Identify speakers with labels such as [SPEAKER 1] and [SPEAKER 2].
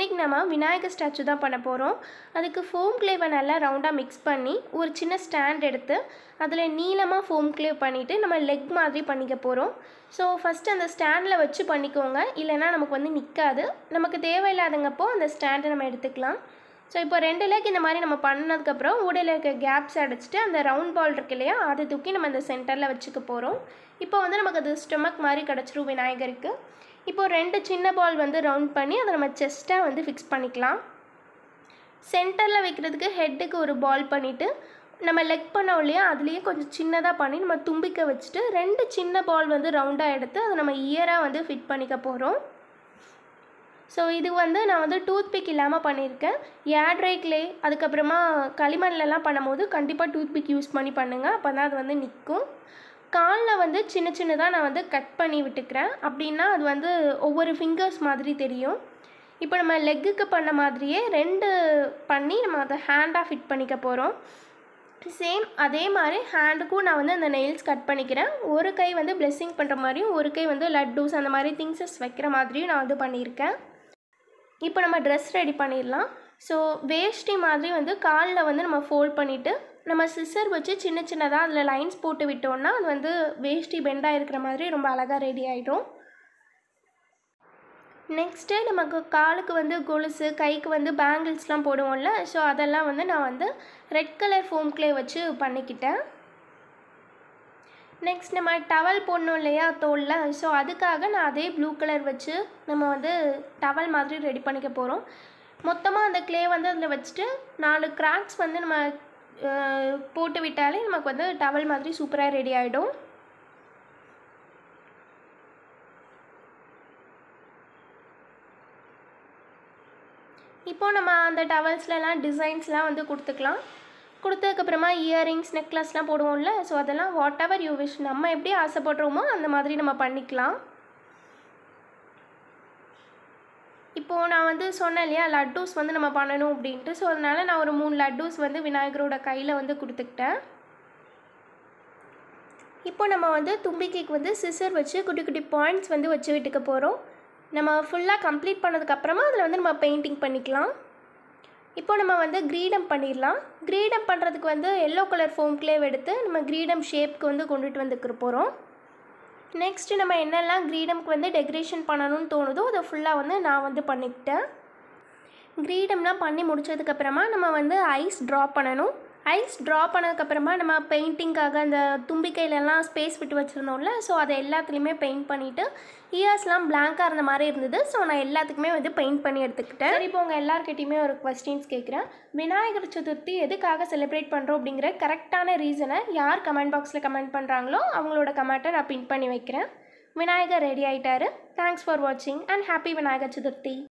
[SPEAKER 1] இன்றைக்கி நம்ம விநாயகர் ஸ்டாச்சு தான் பண்ண போகிறோம் அதுக்கு ஃபோம் க்ளேவை நல்லா ரவுண்டாக மிக்ஸ் பண்ணி ஒரு சின்ன ஸ்டாண்ட் எடுத்து அதில் நீளமாக ஃபோம் க்ளேவ் பண்ணிவிட்டு நம்ம லெக் மாதிரி பண்ணிக்க போகிறோம் ஸோ ஃபஸ்ட்டு அந்த ஸ்டாண்டில் வச்சு பண்ணிக்கோங்க இல்லைன்னா நமக்கு வந்து நிற்காது நமக்கு தேவையில்லாதங்கப்போ அந்த ஸ்டாண்டை நம்ம எடுத்துக்கலாம் ஸோ இப்போ ரெண்டு லெக் இந்த மாதிரி நம்ம பண்ணதுக்கப்புறம் ஊடையில் இருக்க கேப்ஸ் அடைச்சிட்டு அந்த ரவுண்ட் பால் இருக்கு இல்லையா அதை தூக்கி நம்ம இந்த சென்டரில் வச்சுக்க போகிறோம் இப்போ வந்து நமக்கு அது ஸ்டொமக் மாதிரி கிடச்சிரும் விநாயகருக்கு இப்போ ரெண்டு சின்ன பால் வந்து ரவுண்ட் பண்ணி அதை நம்ம செஸ்ட்டாக வந்து ஃபிக்ஸ் பண்ணிக்கலாம் சென்டரில் வைக்கிறதுக்கு ஹெட்டுக்கு ஒரு பால் பண்ணிவிட்டு நம்ம லெக் பண்ணோம் இல்லையா அதுலேயே கொஞ்சம் சின்னதாக பண்ணி நம்ம தும்பிக்க வச்சுட்டு ரெண்டு சின்ன பால் வந்து ரவுண்டாக எடுத்து அதை நம்ம இயராக வந்து ஃபிட் பண்ணிக்க போகிறோம் ஸோ இது வந்து நான் வந்து டூத் பிக் இல்லாமல் பண்ணியிருக்கேன் ஏட்ரை கிளே அதுக்கப்புறமா களிமண்லலாம் பண்ணும்போது கண்டிப்பாக டூத் பிக் யூஸ் பண்ணி பண்ணுங்கள் அப்போ தான் அது வந்து நிற்கும் காலில் வந்து சின்ன சின்னதாக நான் வந்து கட் பண்ணி விட்டுக்கிறேன் அப்படின்னா அது வந்து ஒவ்வொரு ஃபிங்கர்ஸ் மாதிரி தெரியும் இப்போ நம்ம லெக்குக்கு பண்ண மாதிரியே ரெண்டு பண்ணி நம்ம அதை ஹேண்டாக ஃபிட் பண்ணிக்க போகிறோம் சேம் அதே மாதிரி ஹேண்டுக்கும் நான் வந்து அந்த நெயில்ஸ் கட் பண்ணிக்கிறேன் ஒரு கை வந்து பிளெஸ்ஸிங் பண்ணுற மாதிரியும் ஒரு கை வந்து லட்டூஸ் அந்த மாதிரி திங்ஸஸ் வைக்கிற மாதிரியும் நான் வந்து பண்ணியிருக்கேன் இப்போ நம்ம ட்ரெஸ் ரெடி பண்ணிடலாம் ஸோ வேஷ்டி மாதிரி வந்து காலில் வந்து நம்ம ஃபோல்ட் பண்ணிவிட்டு நம்ம சிஸ்ஸர் வச்சு சின்ன சின்னதாக அதில் லைன்ஸ் போட்டு விட்டோம்னா அது வந்து வேஷ்டி பெண்டாக இருக்கிற மாதிரி ரொம்ப அழகாக ரெடி ஆகிடும் நெக்ஸ்ட்டு நமக்கு காலுக்கு வந்து கொலுசு கைக்கு வந்து பேங்கிள்ஸ்லாம் போடுவோம்ல ஸோ அதெல்லாம் வந்து நான் வந்து ரெட் கலர் ஃபோம் க்ளே வச்சு பண்ணிக்கிட்டேன் நெக்ஸ்ட் நம்ம டவல் போடணும் இல்லையா தோலில் ஸோ அதுக்காக நான் அதே ப்ளூ கலர் வச்சு நம்ம வந்து டவல் மாதிரி ரெடி பண்ணிக்க போகிறோம் மொத்தமாக அந்த க்ளே வந்து அதில் வச்சுட்டு நாலு கிராக்ஸ் வந்து நம்ம போட்டு விட்டாலே நமக்கு வந்து டவல் மாதிரி சூப்பராக ரெடி ஆகிடும் இப்போது நம்ம அந்த டவல்ஸ்லலாம் டிசைன்ஸ்லாம் வந்து கொடுத்துக்கலாம் கொடுத்ததுக்கப்புறமா இயரிங்ஸ் நெக்லஸ்லாம் போடுவோம்ல ஸோ அதெல்லாம் வாட் எவர் யூ விஷ் நம்ம எப்படி ஆசைப்படுறோமோ அந்த மாதிரி நம்ம பண்ணிக்கலாம் இப்போது நான் வந்து சொன்னேன் இல்லையா லட்டூஸ் வந்து நம்ம பண்ணணும் அப்படின்ட்டு ஸோ அதனால் நான் ஒரு மூணு லட்டூஸ் வந்து விநாயகரோட கையில் வந்து கொடுத்துக்கிட்டேன் இப்போ நம்ம வந்து தும்பிக்கைக்கு வந்து சிசர் வச்சு குட்டி குட்டி பாயிண்ட்ஸ் வந்து வச்சு விட்டுக்க போகிறோம் நம்ம ஃபுல்லாக கம்ப்ளீட் பண்ணதுக்கப்புறமா அதில் வந்து நம்ம பெயிண்டிங் பண்ணிக்கலாம் இப்போ நம்ம வந்து கிரீடம் பண்ணிடலாம் கிரீடம் பண்ணுறதுக்கு வந்து எல்லோ கலர் ஃபோம் க்ளேவ் எடுத்து நம்ம கிரீடம் ஷேப்க்கு வந்து கொண்டுட்டு வந்துக்கிற போகிறோம் நெக்ஸ்ட்டு நம்ம என்னெல்லாம் கிரீடம்க்கு வந்து டெக்கரேஷன் பண்ணணும்னு தோணுதோ அதை ஃபுல்லாக வந்து நான் வந்து பண்ணிக்கிட்டேன் கிரீடம்லாம் பண்ணி முடிச்சதுக்கப்புறமா நம்ம வந்து ஐஸ் ட்ரா பண்ணணும் ஐஸ் ட்ரா பண்ணதுக்கப்புறமா நம்ம பெயிண்டிங்காக அந்த தும்பிக்கையிலலாம் ஸ்பேஸ் விட்டு வச்சுருந்தோம்ல ஸோ அதை எல்லாத்துலேயுமே பெயிண்ட் பண்ணிவிட்டு இயர்ஸ்லாம் பிளாங்காக இருந்த மாதிரி இருந்தது ஸோ நான் எல்லாத்துக்குமே வந்து பெயிண்ட் பண்ணி எடுத்துக்கிட்டேன் சரி இப்போ உங்கள் எல்லாருக்கிட்டையுமே ஒரு கொஸ்டின்ஸ் கேட்குறேன் விநாயகர் சதுர்த்தி எதுக்காக செலிப்ரேட் பண்ணுறோம் அப்படிங்கிற கரெக்டான ரீசனை யார் கமெண்ட் பாக்ஸில் கமெண்ட் பண்ணுறாங்களோ அவங்களோட கமெண்ட்டை நான் பின் பண்ணி வைக்கிறேன் விநாயகர் ரெடி ஆகிட்டாரு தேங்க்ஸ் ஃபார் வாட்சிங் அண்ட் ஹாப்பி விநாயகர் சதுர்த்தி